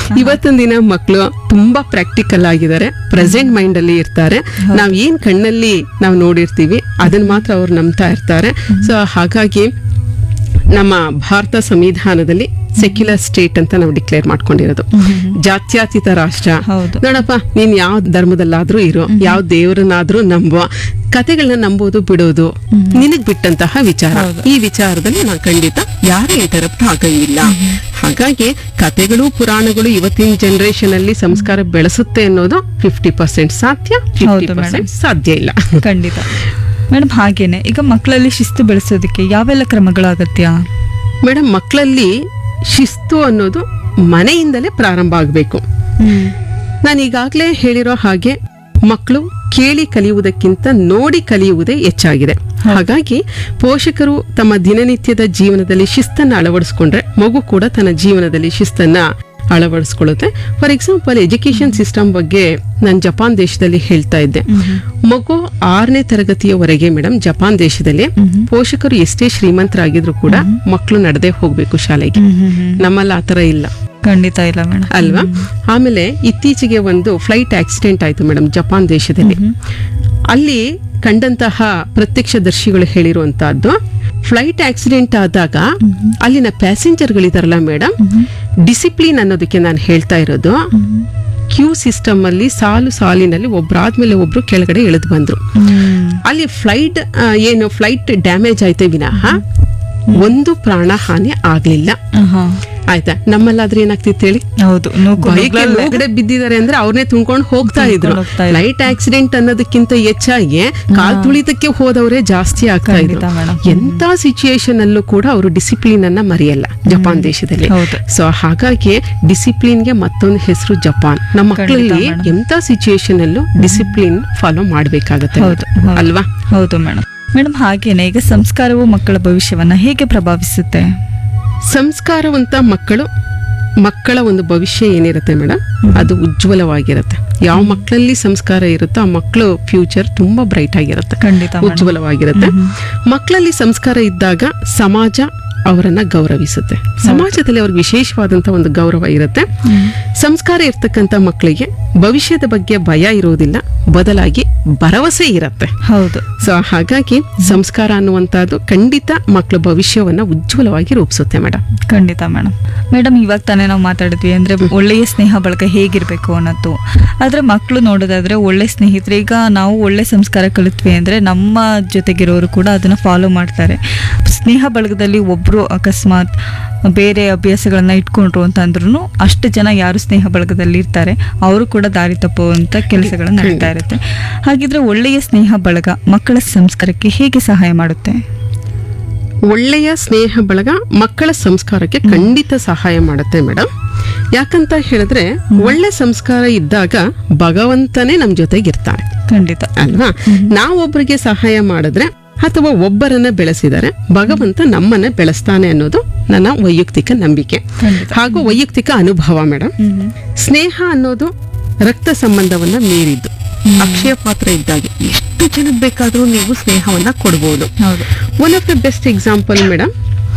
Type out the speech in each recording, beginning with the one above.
ಇವತ್ತಿನ ದಿನ ಮಕ್ಕಳು ತುಂಬಾ ಪ್ರಾಕ್ಟಿಕಲ್ ಆಗಿದ್ದಾರೆ ಪ್ರೆಸೆಂಟ್ ಮೈಂಡ್ ಅಲ್ಲಿ ಇರ್ತಾರೆ ನಾವ್ ಏನ್ ಕಣ್ಣಲ್ಲಿ ನಾವು ನೋಡಿರ್ತೀವಿ ಅದನ್ನ ಮಾತ್ರ ಅವ್ರು ನಂಬ್ತಾ ಇರ್ತಾರೆ ಸೊ ಹಾಗಾಗಿ ನಮ್ಮ ಭಾರತ ಸಂವಿಧಾನದಲ್ಲಿ ಸೆಕ್ಯುಲರ್ ಸ್ಟೇಟ್ ಅಂತ ನಾವು ಡಿಕ್ಲೇರ್ ಮಾಡ್ಕೊಂಡಿರೋದು ಜಾತ್ಯತೀತ ರಾಷ್ಟ್ರ ಹೌದು. ನೋಡಪ್ಪ ನೀನ್ ಯಾವ ಧರ್ಮದಲ್ಲಾದ್ರೂ ಇರೋ ಯಾವ ದೇವರನ್ನಾದ್ರೂ ನಂಬುವ ಕತೆಗಳನ್ನ ನಂಬೋದು ಬಿಡೋದು ನಿನಗ್ ಬಿಟ್ಟಂತಹ ವಿಚಾರ ಈ ವಿಚಾರದಲ್ಲಿ ನಾನು ಖಂಡಿತ ಯಾರು ಇಂಟರಪ್ಟ್ ಆಗಂಗಿಲ್ಲ ಹಾಗಾಗಿ ಕತೆಗಳು ಪುರಾಣಗಳು ಇವತ್ತಿನ ಜನರೇಷನ್ ಅಲ್ಲಿ ಸಂಸ್ಕಾರ ಬೆಳೆಸುತ್ತೆ ಅನ್ನೋದು ಫಿಫ್ಟಿ ಪರ್ಸೆಂಟ್ ಸಾಧ್ಯ ಫಿಫ್ಟಿ ಹೌದು ಪರ್ಸೆಂಟ್ ಸಾಧ್ಯ ಇಲ್ಲ ಖಂಡಿತ ಮೇಡಮ್ ಹಾಗೇನೆ ಈಗ ಮಕ್ಕಳಲ್ಲಿ ಶಿಸ್ತು ಬೆಳೆಸೋದಕ್ಕೆ ಯಾವೆಲ್ಲ ಕ್ರಮಗಳು ಅಗತ್ಯ ಮೇಡಮ್ ಮಕ್ಕಳಲ್ಲಿ ಶಿಸ್ತು ಅನ್ನೋದು ಮನೆಯಿಂದಲೇ ಪ್ರಾರಂಭ ಆಗಬೇಕು ನಾನು ಈಗಾಗಲೇ ಹೇಳಿರೋ ಹಾಗೆ ಮಕ್ಕಳು ಕೇಳಿ ಕಲಿಯುವುದಕ್ಕಿಂತ ನೋಡಿ ಕಲಿಯುವುದೇ ಹೆಚ್ಚಾಗಿದೆ ಹಾಗಾಗಿ ಪೋಷಕರು ತಮ್ಮ ದಿನನಿತ್ಯದ ಜೀವನದಲ್ಲಿ ಶಿಸ್ತನ್ನ ಅಳವಡಿಸ್ಕೊಂಡ್ರೆ ಮಗು ಕೂಡ ತನ್ನ ಜೀವನದಲ್ಲಿ ಶಿಸ್ತನ್ನ ಅಳವಡಿಸ್ಕೊಳ್ಳುತ್ತೆ ಫಾರ್ ಎಕ್ಸಾಂಪಲ್ ಎಜುಕೇಶನ್ ಸಿಸ್ಟಮ್ ಬಗ್ಗೆ ನಾನು ಜಪಾನ್ ದೇಶದಲ್ಲಿ ಹೇಳ್ತಾ ಇದ್ದೆ ಮಗು ಆರನೇ ತರಗತಿಯವರೆಗೆ ಮೇಡಮ್ ಜಪಾನ್ ದೇಶದಲ್ಲಿ ಪೋಷಕರು ಎಷ್ಟೇ ಶ್ರೀಮಂತರಾಗಿದ್ರು ಕೂಡ ಮಕ್ಕಳು ನಡೆದೇ ಹೋಗ್ಬೇಕು ಶಾಲೆಗೆ ನಮ್ಮಲ್ಲಿ ಆತರ ಇಲ್ಲ ಖಂಡಿತ ಇಲ್ಲ ಮೇಡಮ್ ಅಲ್ವಾ ಆಮೇಲೆ ಇತ್ತೀಚೆಗೆ ಒಂದು ಫ್ಲೈಟ್ ಆಕ್ಸಿಡೆಂಟ್ ಆಯ್ತು ಮೇಡಮ್ ಜಪಾನ್ ದೇಶದಲ್ಲಿ ಅಲ್ಲಿ ಕಂಡಂತಹ ಪ್ರತ್ಯಕ್ಷದರ್ಶಿಗಳು ಹೇಳಿರುವಂತಹದ್ದು ಫ್ಲೈಟ್ ಆಕ್ಸಿಡೆಂಟ್ ಆದಾಗ ಅಲ್ಲಿನ ಪ್ಯಾಸೆಂಜರ್ಗಳಿದಾರಲ್ಲ ಮೇಡಮ್ ಡಿಸಿಪ್ಲಿನ್ ಅನ್ನೋದಕ್ಕೆ ನಾನು ಹೇಳ್ತಾ ಇರೋದು ಕ್ಯೂ ಸಿಸ್ಟಮ್ ಅಲ್ಲಿ ಸಾಲು ಸಾಲಿನಲ್ಲಿ ಒಬ್ರಾದ್ಮೇಲೆ ಒಬ್ರು ಕೆಳಗಡೆ ಇಳಿದು ಬಂದ್ರು ಅಲ್ಲಿ ಫ್ಲೈಟ್ ಏನು ಫ್ಲೈಟ್ ಡ್ಯಾಮೇಜ್ ಆಯ್ತೆ ವಿನಃ ಒಂದು ಪ್ರಾಣ ಹಾನಿ ಆಗ್ಲಿಲ್ಲ ಹಾ ಆಯ್ತಾ ನಮ್ಮಲ್ಲಾದ್ರೆ ಏನಾಗ್ತಿತ್ತು ಹೇಳಿ ಹೌದು ನೂಕು ಬೈಕ್ ನುಗ್ಗಲ್ಲೇ ಒಳಗಡೆ ಬಿದ್ದಿದ್ದಾರೆ ಅಂದ್ರೆ ಅವ್ರನ್ನೇ ತುಂಬ್ಕೊಂಡು ಹೋಗ್ತಾ ಇದ್ರು ತುಂಬ್ಕೊಂಡ್ ಹೋಗ್ತಾ ಇದ್ರು. ಲೈಟ್ ಆಕ್ಸಿಡೆಂಟ್ ಅನ್ನೋದಕ್ಕಿಂತ ಹೆಚ್ಚಾಗಿ ಕಾಲ್ ತುಳಿತಕ್ಕೆ ಹೋದವರೇ ಜಾಸ್ತಿ ಆಗ್ತಾ ಇದ್ರು ಖಂಡಿತ ಮೇಡಮ್. ಎಂತ ಸಿಚುಯೇಷನ್ ಅಲ್ಲೂ ಕೂಡ ಅವರು ಡಿಸಿಪ್ಲಿನ್ ಅನ್ನ ಮರೆಯಲ್ಲ ಜಪಾನ್ ದೇಶದಲ್ಲಿ ಹೌದು. ಸೊ ಹಾಗಾಗಿ ಡಿಸಿಪ್ಲಿನ್ ಗೆ ಮತ್ತೊಂದು ಹೆಸರು ಜಪಾನ್ ನಮ್ಮ ಮಕ್ಕಳಲ್ಲಿ ಮೇಡಮ್. ಎಂತ ಸಿಚುಯೇಷನ್ ಅಲ್ಲೂ ಡಿಸಿಪ್ಲಿನ್ ಫಾಲೋ ಮಾಡ್ಬೇಕಾಗತ್ತೆ ಹೌದು ಹೌದು. ಅಲ್ವಾ ಹೌದು ಮೇಡಮ್ ಮೇಡಮ್ ಹಾಗೇನೆ ಈಗ ಸಂಸ್ಕಾರವು ಮಕ್ಕಳ ಭವಿಷ್ಯವನ್ನ ಹೇಗೆ ಪ್ರಭಾವಿಸುತ್ತೆ ಸಂಸ್ಕಾರವಂತ ಮಕ್ಕಳು ಮಕ್ಕಳ ಒಂದು ಭವಿಷ್ಯ ಏನಿರುತ್ತೆ ಮೇಡಮ್ ಅದು ಉಜ್ವಲವಾಗಿರುತ್ತೆ ಯಾವ ಮಕ್ಕಳಲ್ಲಿ ಸಂಸ್ಕಾರ ಇರುತ್ತೋ ಆ ಮಕ್ಕಳು ಫ್ಯೂಚರ್ ತುಂಬಾ ಬ್ರೈಟ್ ಆಗಿರುತ್ತೆ ಖಂಡಿತ ಮೇಡಮ್ ಉಜ್ವಲವಾಗಿರುತ್ತೆ ಮಕ್ಕಳಲ್ಲಿ ಸಂಸ್ಕಾರ ಇದ್ದಾಗ ಸಮಾಜ ಅವರನ್ನ ಗೌರವಿಸುತ್ತೆ ಸಮಾಜದಲ್ಲಿ ಅವ್ರಿಗೆ ವಿಶೇಷವಾದಂತ ಒಂದು ಗೌರವ ಇರುತ್ತೆ ಸಂಸ್ಕಾರ ಇರ್ತಕ್ಕಂಥ ಮಕ್ಕಳಿಗೆ ಭವಿಷ್ಯದ ಬಗ್ಗೆ ಭಯ ಇರುವುದಿಲ್ಲ ಬದಲಾಗಿ ಭರವಸೆ ಇರುತ್ತೆ ಹೌದು ಸೊ ಹಾಗಾಗಿ ಸಂಸ್ಕಾರ ಅನ್ನುವಂಥದ್ದು ಖಂಡಿತ ಮಕ್ಕಳ ಭವಿಷ್ಯವನ್ನ ಉಜ್ವಲವಾಗಿ ರೂಪಿಸುತ್ತೆ ಮೇಡಮ್ ಖಂಡಿತ ಮೇಡಮ್ ಮೇಡಮ್ ಇವಾಗ ತಾನೇ ನಾವು ಮಾತಾಡಿದ್ವಿ ಅಂದ್ರೆ ಒಳ್ಳೆಯ ಸ್ನೇಹ ಬಳಕ ಹೇಗಿರ್ಬೇಕು ಅನ್ನೋದು ಆದ್ರೆ ಮಕ್ಕಳು ನೋಡೋದಾದ್ರೆ ಒಳ್ಳೆ ಸ್ನೇಹಿತರು ಈಗ ನಾವು ಒಳ್ಳೆ ಸಂಸ್ಕಾರ ಕಲಿತ್ವಿ ಅಂದ್ರೆ ನಮ್ಮ ಜೊತೆಗಿರೋರು ಕೂಡ ಅದನ್ನ ಫಾಲೋ ಮಾಡ್ತಾರೆ ಸ್ನೇಹ ಬಳಗದಲ್ಲಿ ಒಬ್ರು ಅಕಸ್ಮಾತ್ ಬೇರೆ ಅಭ್ಯಾಸಗಳನ್ನ ಇಟ್ಕೊಂಡ್ರು ಅಂತಂದ್ರೂ ಅಷ್ಟು ಜನ ಯಾರು ಸ್ನೇಹ ಬಳಗದಲ್ಲಿ ಇರ್ತಾರೆ ಅವರು ಕೂಡ ದಾರಿ ತಪ್ಪುವಂತ ಕೆಲಸಗಳು ನಡೀತಾ ಇರುತ್ತೆ ಹಾಗಿದ್ರೆ ಒಳ್ಳೆಯ ಸ್ನೇಹ ಬಳಗ ಮಕ್ಕಳ ಸಂಸ್ಕಾರಕ್ಕೆ ಹೇಗೆ ಸಹಾಯ ಮಾಡುತ್ತೆ ಒಳ್ಳೆಯ ಸ್ನೇಹ ಬಳಗ ಮಕ್ಕಳ ಸಂಸ್ಕಾರಕ್ಕೆ ಖಂಡಿತ ಸಹಾಯ ಮಾಡುತ್ತೆ ಮೇಡಮ್ ಯಾಕಂತ ಹೇಳಿದ್ರೆ ಒಳ್ಳೆ ಸಂಸ್ಕಾರ ಇದ್ದಾಗ ಭಗವಂತನೇ ನಮ್ ಜೊತೆಗಿರ್ತಾನೆ ಖಂಡಿತ ಅಲ್ವಾ ನಾವೊಬ್ಬರಿಗೆ ಸಹಾಯ ಮಾಡಿದ್ರೆ ಅಥವಾ ಒಬ್ಬರನ್ನ ಬೆಳೆಸಿದರೆ ಭಗವಂತ ನಮ್ಮನ್ನ ಬೆಳೆಸ್ತಾನೆ ಅನ್ನೋದು ನನ್ನ ವೈಯಕ್ತಿಕ ನಂಬಿಕೆ ಖಂಡಿತ. ಹಾಗೂ ವೈಯಕ್ತಿಕ ಅನುಭವ ಮೇಡಮ್ ಹ್ಮ್ ಸ್ನೇಹ ಅನ್ನೋದು ರಕ್ತ ಸಂಬಂಧವನ್ನ ಮೀರಿದ್ದು ಅಕ್ಷಯ ಪಾತ್ರ ಇದ್ದಾಗೆ ಎಷ್ಟು ಜನಕ್ಕೆ ಬೇಕಾದ್ರೂ ನೀವು ಸ್ನೇಹವನ್ನ ಕೊಡ್ಬೋದು ಹೌದು one of the best example madam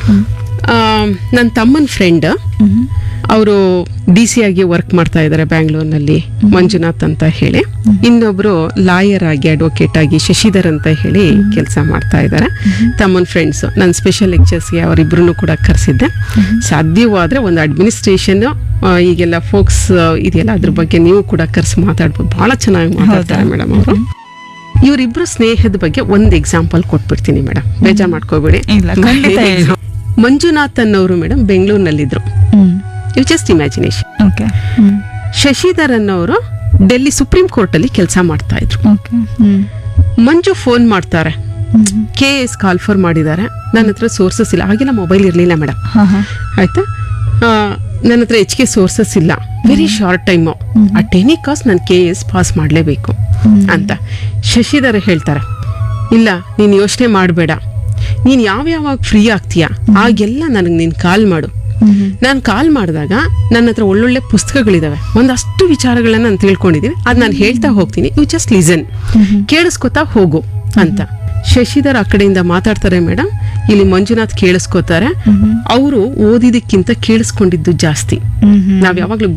ನನ್ನ ತಮ್ಮನ ಫ್ರೆಂಡ್ ಹ್ಮ್ ಅವರು ಡಿ ಸಿ ಆಗಿ ವರ್ಕ್ ಮಾಡ್ತಾ ಇದ್ದಾರೆ ಬ್ಯಾಂಗ್ಳೂರ್ನಲ್ಲಿ ಮಂಜುನಾಥ್ ಅಂತ ಹೇಳಿ ಇನ್ನೊಬ್ರು ಲಾಯರ್ ಆಗಿ ಅಡ್ವೊಕೇಟ್ ಆಗಿ ಶಶಿಧರ್ ಅಂತ ಹೇಳಿ ಕೆಲಸ ಮಾಡ್ತಾ ಇದ್ದಾರೆ ತಮ್ಮನ ಫ್ರೆಂಡ್ಸ್ ನನ್ನ ಸ್ಪೆಷಲ್ ಲೆಕ್ಚರ್ಸ್ಗೆ ಅವರಿಬ್ರು ಕೂಡ ಕರೆಸಿದ್ದೆ ಸಾಧ್ಯವಾದ್ರೆ ಒಂದು ಅಡ್ಮಿನಿಸ್ಟ್ರೇಷನ್ ಈಗೆಲ್ಲ ಫೋಕ್ಸ್ ಇದೆಯಲ್ಲ ಅದ್ರ ಬಗ್ಗೆ ನೀವು ಕೂಡ ಕರೆಸಿ ಮಾತಾಡ್ಬೋದು ಬಹಳ ಚೆನ್ನಾಗಿ ಮಾತಾಡ್ತಾರೆ ಹೌದಾ? ಮೇಡಮ್ ಅವರು ಇವರಿಬ್ರು ಸ್ನೇಹದ ಬಗ್ಗೆ ಒಂದು ಎಕ್ಸಾಂಪಲ್ ಕೊಟ್ಬಿಡ್ತೀನಿ ಮೇಡಮ್ ಬೇಜಾರ್ ಮಾಡ್ಕೋಬೇಡಿ ಇಲ್ಲ, ಖಂಡಿತ ಹೇಳಿ. ಮಂಜುನಾಥ್ ಅನ್ನೋರು ಮೇಡಮ್ ಬೆಂಗಳೂರಿನಲ್ಲಿದ್ರು ಹ್ಮ್ ಇವ್ just imagination okay hmm Shashidhar ಅನ್ನೋರು ಡೆಲ್ಲಿ ಸುಪ್ರೀಂ ಕೋರ್ಟ್ ಅಲ್ಲಿ ಕೆಲಸ ಮಾಡ್ತಾ ಇದ್ರು ಓಕೆ ಹ್ಮ್ ಮಂಜು ಫೋನ್ ಮಾಡ್ತಾರೆ ಹ್ಮ್ ಕೆ ಎಸ್ ಕಾಲ್ಫರ್ ಮಾಡಿದ್ದಾರೆ ನನ್ನ ಹತ್ರ ಸೋರ್ಸಸ್ ಇಲ್ಲ ಹಾಗೆಲ್ಲ ಮೊಬೈಲ್ ಇರಲಿಲ್ಲ ಮೇಡಮ್ ಹಾ ಹಾ ಆಯ್ತಾ ಆ, ನನ್ನ ಹತ್ರ ಹೆಚ್ಚಿಗೆ ಸೋರ್ಸಸ್ ಇಲ್ಲ very short time at any cost ನಾನು ಕೆ ಎಸ್ ಪಾಸ್ ಮಾಡಲೇಬೇಕು ಅಂತ ಶಶಿಧರ್ ಹೇಳ್ತಾರೆ ಇಲ್ಲ ನೀನು ಯೋಚನೆ ಮಾಡಬೇಡ ನೀನು ಯಾವ ಯಾವಾಗ ಫ್ರೀ ಆಗ್ತೀಯಾ ಆಗೆಲ್ಲ ನನಗೆ ನೀನು ಕಾಲ್ ಮಾಡು ಹ್ಮ್ ನಾನು ಕಾಲ್ ಮಾಡಿದಾಗ ನನ್ನ ಹತ್ರ ಒಳ್ಳೊಳ್ಳೆ ಪುಸ್ತಕಗಳಿದಾವೆ ಒಂದಷ್ಟು ವಿಚಾರಗಳನ್ನ ನಾನು ತಿಳ್ಕೊಂಡಿದ್ದೀನಿ ಅದು ನಾನು ಹೇಳ್ತಾ ಹೋಗ್ತೀನಿ ಯು ಜಸ್ಟ್ ಲಿಸನ್ ಕೇಳಿಸ್ಕೊತಾ ಹೋಗು ಅಂತ ಶಶಿಧರ್ ಆ ಕಡೆಯಿಂದ ಮಾತಾಡ್ತಾರೆ ಮೇಡಮ್ ಇಲ್ಲಿ ಮಂಜುನಾಥ್ ಕೇಳಿಸ್ಕೊತಾರೆ ಅವರು ಓದಿದಕ್ಕಿಂತ ಕೇಳಿಸ್ಕೊಂಡಿದ್ದು ಜಾಸ್ತಿ ಹ್ಮ್ ಹ್ಮ್ ನಾವ್ ಯಾವಾಗ್ಲೂ